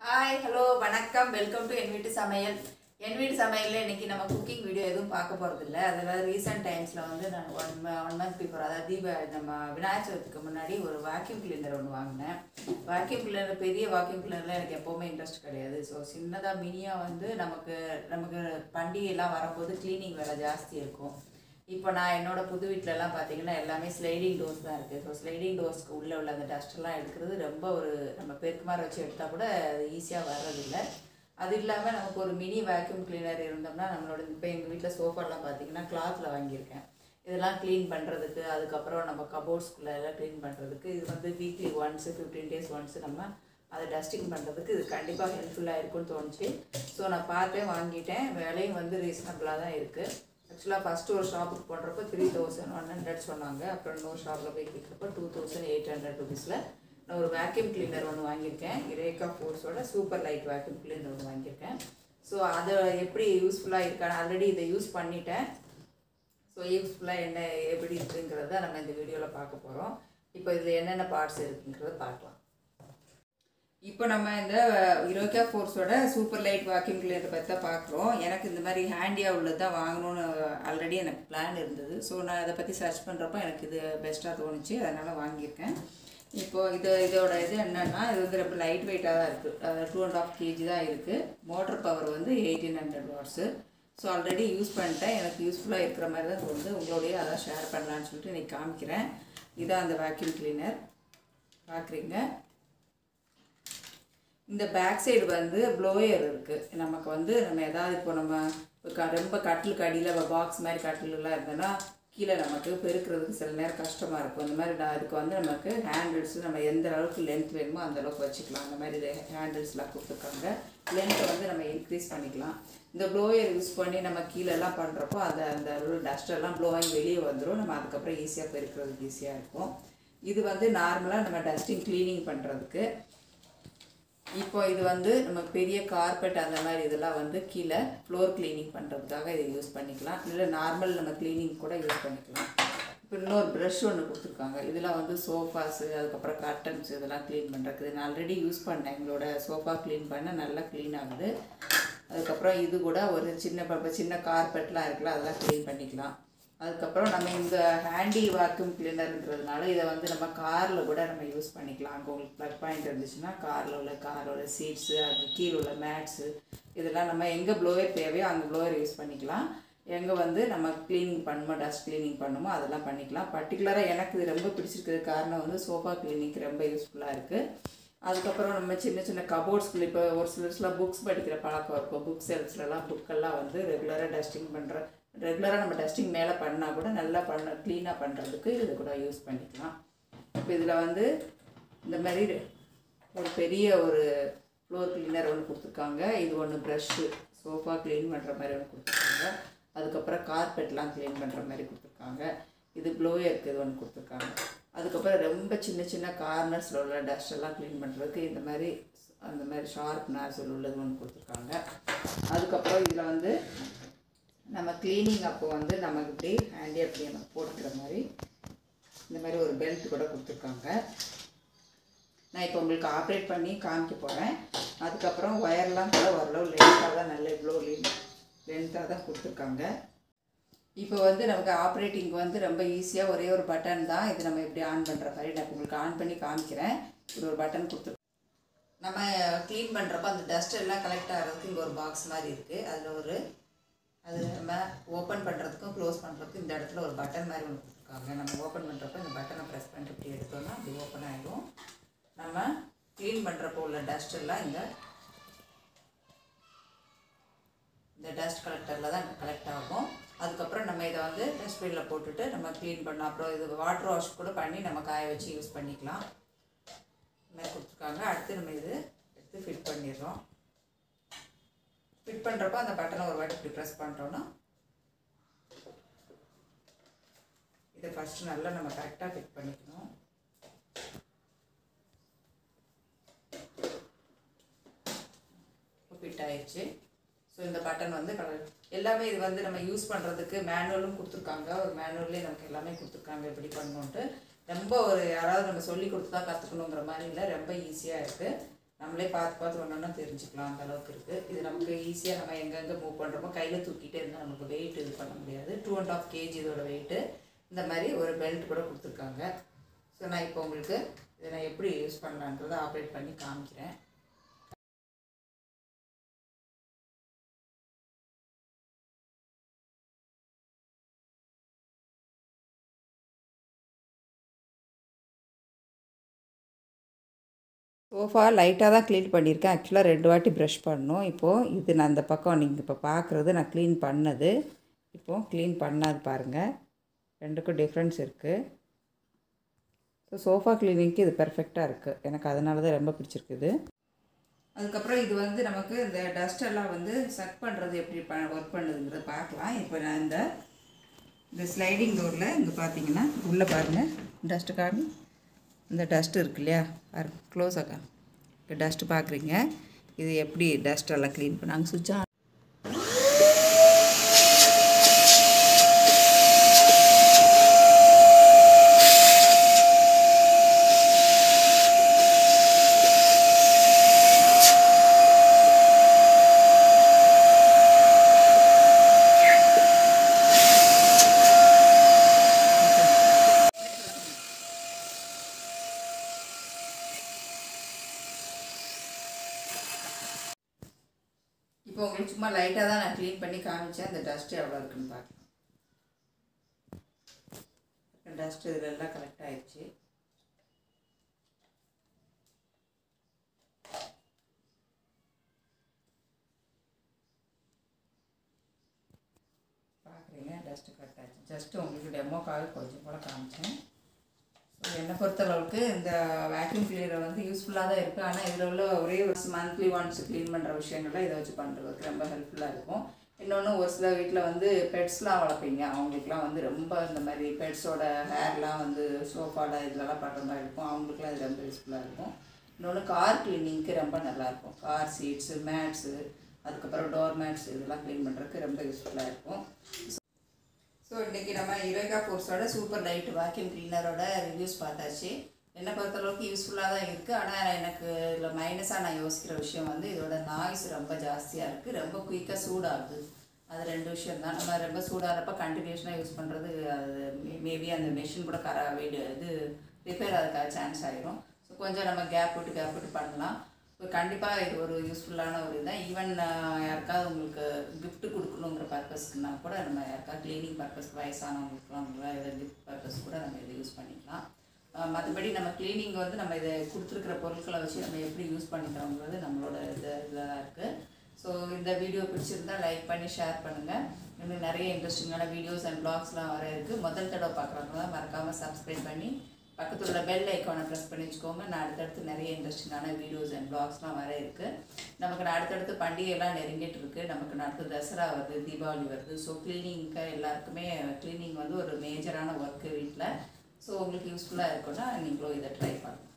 hi hello வணக்கம் welcome to என் வீட்டு சமையல் என் வீட்டு சமையலில் இன்னைக்கு நம்ம குக்கிங் வீடியோ எதுவும் பார்க்க போகிறது இல்லை அதில் ரீசெண்ட் டைம்ஸில் வந்து நான் ஒன் ஒன் மந்த் பிஃபோர் அதாவது தீப நம்ம விநாயகர் சதுர்த்திக்கு முன்னாடி ஒரு வாக்யூம் கிளீனர் ஒன்று வாங்கினேன் வாக்யூம் கிளீனர் பெரிய வாக்யூம் கிளீனரில் எனக்கு எப்போவுமே இன்ட்ரெஸ்ட் கிடையாது ஸோ சின்னதாக மினியாக வந்து நமக்கு நமக்கு பண்டிகைலாம் வரும்போது க்ளீனிங் வேலை ஜாஸ்தி இருக்கும் இப்போ நான் என்னோட புது வீட்டிலலாம் பார்த்தீங்கன்னா எல்லாமே ஸ்லைடிங் டோர்ஸ் தான் இருக்குது ஸோ ஸ்லைடிங் டோர்ஸ்க்கு உள்ளே உள்ள அந்த டஸ்ட்டெல்லாம் எடுக்கிறது ரொம்ப ஒரு நம்ம பெருக்கு மாதிரி வச்சு எடுத்தால் கூட அது ஈஸியாக வர்றதில்ல அது இல்லாமல் நமக்கு ஒரு மினி வேக்யூம் கிளீனர் இருந்தோம்னா நம்மளோட இப்போ எங்கள் வீட்டில் சோஃபாலாம் பார்த்தீங்கன்னா கிளாத்தில் வாங்கியிருக்கேன் இதெல்லாம் க்ளீன் பண்ணுறதுக்கு அதுக்கப்புறம் நம்ம கபோர்ட்ஸ்குள்ளே எல்லாம் க்ளீன் பண்ணுறதுக்கு இது வந்து weekly once fifteen days once நம்ம அதை டஸ்டிங் பண்ணுறதுக்கு இது கண்டிப்பாக ஹெல்ப்ஃபுல்லாக இருக்கும்னு தோணுச்சு ஸோ நான் பார்த்தேன் வாங்கிட்டேன் விலையும் வந்து ரீசனபிளாக தான் இருக்குது ஆக்சுவலாக ஃபஸ்ட்டு ஒரு ஷாப்புக்கு போடுறப்போ த்ரீ தௌசண்ட் ஒன் ஹண்ட்ரட் சொன்னாங்க அப்புறம் இன்னொரு ஷாப்பில் போய் கேட்குறப்போ டூ தௌசண்ட் எயிட் ஹண்ட்ரட் ருபீஸில் நான் ஒரு வேக்யூம் கிளீனர் ஒன்று வாங்கியிருக்கேன் இரேகா ஃபோர்ஸோட சூப்பர் லைட் வேக்யூம் கிளீனர் ஒன்று வாங்கியிருக்கேன் ஸோ அதை எப்படி யூஸ்ஃபுல்லாக இருக்கான்னு ஆல்ரெடி இதை யூஸ் பண்ணிட்டேன் ஸோ யூஸ்ஃபுல்லாக என்ன எப்படி இருக்குங்கிறத நம்ம இந்த வீடியோவில் பார்க்க போகிறோம் இப்போ இதில் என்னென்ன பார்ட்ஸ் இருக்குங்கிறத பார்க்கலாம் இப்போ நம்ம இந்த இரோக்கா ஃபோர்ஸோட சூப்பர் லைட் வாக்கிங் கிளீனர் பற்றி தான் பார்க்குறோம் எனக்கு இந்த மாதிரி ஹேண்டியாக உள்ளது தான் வாங்கணும்னு ஆல்ரெடி எனக்கு பிளான் இருந்தது ஸோ நான் அதை பற்றி சர்ச் பண்ணுறப்போ எனக்கு இது பெஸ்ட்டாக தோணுச்சு அதனால் வாங்கியிருக்கேன் இப்போ இது இதோட இது என்னென்னா இது வந்து ரொம்ப லைட் வெயிட்டாக தான் இருக்குது டூ அண்ட் ஆஃப் கேஜி தான் இருக்குது மோட்டர் பவர் வந்து eighteen hundred watts so already use பண்ணிட்டேன் எனக்கு யூஸ்ஃபுல்லாக இருக்கிற மாதிரி தான் தோணுது உங்களோடய அதான் ஷேர் பண்ணலான்னு சொல்லிட்டு இன்றைக்கி காமிக்கிறேன் இதான் அந்த வேக்யூம் கிளீனர் பார்க்குறீங்க இந்த பேக் சைடு வந்து ப்ளோயர் இருக்குது நமக்கு வந்து நம்ம எதாவது இப்போ நம்ம க ரொம்ப கட்டிலுக்கு அடியில் பாக்ஸ் மாதிரி கட்டிலெலாம் இருந்தோன்னா கீழே நமக்கு பெருக்கிறதுக்கு சில நேரம் கஷ்டமாக இருக்கும் இந்த மாதிரி நான் அதுக்கு வந்து நமக்கு ஹேண்டில்ஸ் நம்ம எந்த அளவுக்கு லென்த் வேணுமோ அந்த அளவுக்கு வச்சுக்கலாம் அந்த மாதிரி இது ஹேண்டில்ஸ்லாம் கொடுத்துருக்காங்க லென்த்தை வந்து நம்ம இன்க்ரீஸ் பண்ணிக்கலாம் இந்த ப்ளோயர் யூஸ் பண்ணி நம்ம கீழெல்லாம் பண்ணுறப்போ அந்த அந்த டஸ்டெல்லாம் ப்ளோ ஆகி வெளியே வந்துடும் நம்ம அதுக்கப்புறம் ஈஸியாக பெருக்கிறதுக்கு ஈஸியாக இருக்கும் இது வந்து நார்மலாக நம்ம டஸ்டிங் க்ளீனிங் பண்ணுறதுக்கு இப்போ இது வந்து நம்ம பெரிய கார்பெட் அந்த மாதிரி இதெல்லாம் வந்து கீழே ஃப்ளோர் க்ளீனிங் பண்ணுறதுக்காக இதை யூஸ் பண்ணிக்கலாம் இல்லை நார்மல் நம்ம க்ளீனிங் கூட யூஸ் பண்ணிக்கலாம் இப்போ இன்னொரு ப்ரஷ் ஒன்று கொடுத்துருக்காங்க இதெல்லாம் வந்து சோஃபாஸு அதுக்கப்புறம் கர்டன்ஸ் இதெல்லாம் க்ளீன் பண்ணுறதுக்கு நான் ஆல்ரெடி யூஸ் பண்ணேன் எங்களோட சோஃபா க்ளீன் பண்ண நல்லா க்ளீன் ஆகுது அதுக்கப்புறம் இது கூட ஒரு சின்ன ப- சின்ன கார்பெட்லாம் இருக்குல்ல அதெல்லாம் க்ளீன் பண்ணிக்கலாம் அதுக்கப்புறம் நம்ம இந்த ஹேண்டி வாக்யூம் கிளீனர்ன்றதுனால இதை வந்து நம்ம காரில் கூட நம்ம யூஸ் பண்ணிக்கலாம் அங்கே உங்களுக்கு ப்ளக் பாயிண்ட் இருந்துச்சுன்னா காரில் உள்ள காரோட சீட்ஸு அது கீழே உள்ள மேட்ஸு இதெல்லாம் நம்ம எங்கே ப்ளோயர் தேவையோ அங்கே ப்ளோயர் யூஸ் பண்ணிக்கலாம் எங்கே வந்து நம்ம க்ளீனிங் பண்ணுமோ டஸ்ட் க்ளீனிங் பண்ணுமோ அதெல்லாம் பண்ணிக்கலாம் பர்டிகுலராக எனக்கு இது ரொம்ப பிடிச்சிருக்கிறது காரணம் வந்து சோஃபா க்ளீனிங்க்கு ரொம்ப யூஸ்ஃபுல்லாக இருக்குது அதுக்கப்புறம் நம்ம சின்ன சின்ன கபோர்ட்ஸ்குள்ள இப்போ ஒரு சிலர்ஸ்லாம் புக்ஸ் படிக்கிற பழக்கம் இருக்கும் புக் செல்ஸ்லலாம் புக்கெல்லாம் வந்து ரெகுலராக டஸ்டிங் பண்ணுற ரெகுலராக நம்ம டஸ்டிங் மேலே பண்ணால் கூட நல்லா பண்ண க்ளீனாக பண்ணுறதுக்கு இது கூட யூஸ் பண்ணிக்கலாம் இப்போ இதில் வந்து இந்த மாதிரி ஒரு பெரிய ஒரு ஃப்ளோர் கிளீனர் ஒன்று கொடுத்துருக்காங்க இது ஒன்று ப்ரஷ்ஷு சோஃபா க்ளீன் பண்ணுற மாதிரி ஒன்று கொடுத்துருக்காங்க அதுக்கப்புறம் கார்பெட்லாம் க்ளீன் பண்ணுற மாதிரி கொடுத்துருக்காங்க இது ப்ளோயருக்கு இது ஒன்று கொடுத்துருக்காங்க அதுக்கப்புறம் ரொம்ப சின்ன சின்ன கார்னர்ஸில் உள்ள டஸ்ட் எல்லாம் க்ளீன் பண்ணுறதுக்கு இந்த மாதிரி அந்த மாதிரி ஷார்ப் நாசல் உள்ளது ஒன்று கொடுத்துருக்காங்க அதுக்கப்புறம் இதில் வந்து நம்ம க்ளீனிங் அப்போ வந்து நமக்கு இப்படி ஹேண்டி அப்படி நம்ம போட்டுக்கிற மாதிரி இந்த மாதிரி ஒரு பெல்ட் கூட கொடுத்துருக்காங்க நான் இப்போ உங்களுக்கு ஆப்ரேட் பண்ணி காமிக்க போகிறேன் அதுக்கப்புறம் ஒயர்லாம் கூட ஓரளவு லென்த்தாக தான் நல்ல இவ்வளோ லென்த்தாக தான் கொடுத்துருக்காங்க இப்போ வந்து நமக்கு ஆப்ரேட்டிங் வந்து ரொம்ப ஈஸியாக ஒரே ஒரு பட்டன் தான் இது நம்ம எப்படி ஆன் பண்ணுற மாதிரி நான் இப்ப உங்களுக்கு ஆன் பண்ணி காமிக்கிறேன் இப்படி ஒரு பட்டன் கொடுத்து நம்ம க்ளீன் பண்ணுறப்ப அந்த டஸ்ட் எல்லாம் கலெக்ட் ஆகிறதுக்கு இங்கே ஒரு பாக்ஸ் மாதிரி இருக்குது அதில் ஒரு அது நம்ம ஓப்பன் பண்ணுறதுக்கும் க்ளோஸ் பண்ணுறதுக்கும் இந்த இடத்துல ஒரு பட்டன் மாதிரி ஒன்று கொடுத்துருக்காங்க நம்ம ஓப்பன் பண்ணுறப்ப இந்த பட்டனை ப்ரெஸ் பண்ணிட்டு இப்படி எடுத்தோம்னா அப்படி ஓப்பன் ஆகிடும் நம்ம க்ளீன் பண்ணுறப்போ உள்ள டஸ்ட் எல்லாம் இந்த இந்த டஸ்ட் கலெக்டரில் தான் கலெக்ட் ஆகும் அதுக்கப்புறம் நம்ம இதை வந்து டஸ்ட்பினில் போட்டுட்டு நம்ம க்ளீன் பண்ணோம் அப்புறம் இது வாட்டர் வாஷ் கூட பண்ணி நம்ம காய வச்சு யூஸ் பண்ணிக்கலாம் இந்த மாதிரி கொடுத்துருக்காங்க அடுத்து நம்ம இது எடுத்து ஃபிட் பண்ணிடுறோம் ஃபிட் பண்ணுறப்ப அந்த பட்டனை ஒரு வாட்டி இப்படி ப்ரெஸ் பண்ணிட்டோம்னா இதை ஃபஸ்ட்டு நல்லா நம்ம கரெக்டாக ஃபிட் பண்ணிக்கணும் ஃபிட் ஆயிடுச்சு ஸோ இந்த பட்டன் வந்து கலர் எல்லாமே இது வந்து நம்ம யூஸ் பண்ணுறதுக்கு மேனுவலும் கொடுத்துருக்காங்க ஒரு மேனுவல்லே நமக்கு எல்லாமே கொடுத்துருக்காங்க எப்படி பண்ணணுன்ட்டு ரொம்ப ஒரு யாராவது நம்ம சொல்லி கொடுத்து தான் கற்றுக்கணுங்கிற மாதிரி இல்லை ரொம்ப ஈஸியாக இருக்குது நம்மளே பார்த்து பார்த்து ஒன்றா தெரிஞ்சுக்கலாம் அந்த அளவுக்கு இருக்குது இது நமக்கு ஈஸியாக நம்ம எங்கெங்கே மூவ் பண்ணுறோமோ கையில் தூக்கிட்டே இருந்தால் நமக்கு வெயிட் இது பண்ண முடியாது டூ அண்ட் ஆஃப் கேஜி இதோட வெயிட்டு இந்த மாதிரி ஒரு பெல்ட் கூட கொடுத்துருக்காங்க ஸோ நான் இப்போ உங்களுக்கு இதை நான் எப்படி யூஸ் பண்ணலான்றதை ஆப்ரேட் பண்ணி காமிக்கிறேன் சோஃபா லைட்டாக தான் க்ளீன் பண்ணியிருக்கேன் ஆக்சுவலாக ரெண்டு வாட்டி ப்ரஷ் பண்ணணும் இப்போது இது நான் அந்த பக்கம் நீங்கள் இப்போ பார்க்குறது நான் க்ளீன் பண்ணது இப்போது க்ளீன் பண்ணாது பாருங்கள் ரெண்டுக்கும் டிஃப்ரென்ஸ் இருக்குது ஸோ சோஃபா க்ளீனிங்க்கு இது பெர்ஃபெக்டாக இருக்குது எனக்கு அதனால தான் ரொம்ப பிடிச்சிருக்குது அதுக்கப்புறம் இது வந்து நமக்கு இந்த டஸ்ட் எல்லாம் வந்து சக் பண்ணுறது எப்படி ப ஒர்க் பண்ணுதுங்கிறத பார்க்கலாம் இப்போ நான் இந்த இந்த ஸ்லைடிங் டோரில் இங்கே பார்த்தீங்கன்னா உள்ளே பாருங்கள் டஸ்ட்டு காமி இந்த டஸ்ட் இருக்கு இல்லையா பாருங்க க்ளோஸாக இப்போ டஸ்ட்டு பார்க்குறீங்க இது எப்படி டஸ்ட் எல்லாம் க்ளீன் பண்ணாங்க சுவிட்ச் ஆன் இப்போ உங்களுக்கு சும்மா லைட்டாக தான் நான் க்ளீன் பண்ணி காமிச்சேன் அந்த டஸ்ட்டு எவ்வளோ இருக்குன்னு பார்க்கலாம் டஸ்ட் இதில் எல்லாம் கரெக்ட் ஆயிடுச்சு பார்க்குறீங்க டஸ்ட்டு கரெக்ட் ஆயிடுச்சு ஜஸ்ட்டு உங்களுக்கு டெமோக்காக கொஞ்சம் கூட காமிச்சேன் ஸோ என்னை பொறுத்தளவுக்கு இந்த வேக்யூம் கிளீனர் வந்து யூஸ்ஃபுல்லாக தான் இருக்குது ஆனால் இதில் உள்ள ஒரே ஒரு மந்த்லி ஒன்ஸ் க்ளீன் பண்ணுற விஷயங்கள்லாம் இதை வச்சு பண்ணுறதுக்கு ரொம்ப ஹெல்ப்ஃபுல்லாக இருக்கும் இன்னொன்று ஒரு சில வீட்டில் வந்து பெட்ஸ்லாம் வளர்ப்பீங்க அவங்களுக்குலாம் வந்து ரொம்ப இந்த மாதிரி பெட்ஸோட ஹேர்லாம் வந்து சோஃபாவில் இதெல்லாம் பண்ணுற மாதிரி இருக்கும் அவங்களுக்குலாம் இது ரொம்ப யூஸ்ஃபுல்லாக இருக்கும் இன்னொன்று கார் க்ளீனிங்க்கு ரொம்ப நல்லாயிருக்கும் கார் சீட்ஸு மேட்ஸு அதுக்கப்புறம் டோர் மேட்ஸ் இதெல்லாம் க்ளீன் பண்ணுறதுக்கு ரொம்ப யூஸ்ஃபுல்லாக இருக்கும் ஸோ இன்றைக்கி நம்ம யுரேகா ஃபோர்ஸோட சூப்பர் லைட் வாக்யூம் க்ளீனரோட ரிவ்யூஸ் பார்த்தாச்சு என்னை பொறுத்தளவுக்கு யூஸ்ஃபுல்லாக தான் இருக்குது ஆனால் எனக்கு இதில் மைனஸாக நான் யோசிக்கிற விஷயம் வந்து இதோட நாய்ஸ் ரொம்ப ஜாஸ்தியாக இருக்குது ரொம்ப குயிக்காக சூடாகுது அது ரெண்டு விஷயம் தான் நம்ம ரொம்ப சூடாகிறப்ப கண்டினியூஷனாக யூஸ் பண்ணுறது அது மேபி அந்த மெஷின் கூட கர வீடு இது ரிப்பேர் ஆகிறதுக்காக சான்ஸ் ஆயிரும் ஸோ கொஞ்சம் நம்ம கேப் விட்டு கேப் விட்டு பண்ணலாம் ஸோ கண்டிப்பாக இது ஒரு யூஸ்ஃபுல்லான ஒரு இதுதான் ஈவன் யாருக்காவது உங்களுக்கு gift கொடுக்கணுங்கிற பர்பஸ்க்குனா கூட நம்ம யாருக்காவது க்ளீனிங் பர்பஸ் வயசானவங்களுக்குலாம் ஏதாவது கிஃப்ட் பர்பஸ் கூட நம்ம இதை யூஸ் பண்ணிக்கலாம் மற்றபடி நம்ம க்ளீனிங் வந்து நம்ம இதை கொடுத்துருக்குற பொருட்களை வச்சு நம்ம எப்படி யூஸ் பண்ணிக்கிறோங்கிறது நம்மளோட இது இதில் தான் இருக்குது ஸோ இந்த வீடியோ பிடிச்சிருந்தா லைக் பண்ணி ஷேர் பண்ணுங்கள் இன்னும் நிறைய இன்ட்ரெஸ்டிங்கான வீடியோஸ் அண்ட் பிளாக்ஸ்லாம் வர இருக்குது முதல் தடவை பார்க்குறவங்க தான் மறக்காமல் சப்ஸ்கிரைப் பண்ணி பக்கத்தில் உள்ள பெல் ஐக்கானை ப்ரெஸ் பண்ணி வச்சுக்கோங்க நான் அடுத்தடுத்து நிறைய இன்ட்ரெஸ்டிங்கான வீடியோஸ் அண்ட் பிளாக்ஸ்லாம் வர இருக்குது நமக்கு நான் அடுத்தடுத்து பண்டிகைலாம் நெருங்கிட்டு இருக்குது நமக்கு நான் அடுத்து தசரா வருது தீபாவளி வருது ஸோ க்ளீனிங்க்கு எல்லாருக்குமே க்ளீனிங் வந்து ஒரு மேஜரான ஒர்க்கு வீட்டில் ஸோ உங்களுக்கு யூஸ்ஃபுல்லாக இருக்கும்னா நீங்களும் இதை ட்ரை பண்ணுங்கள்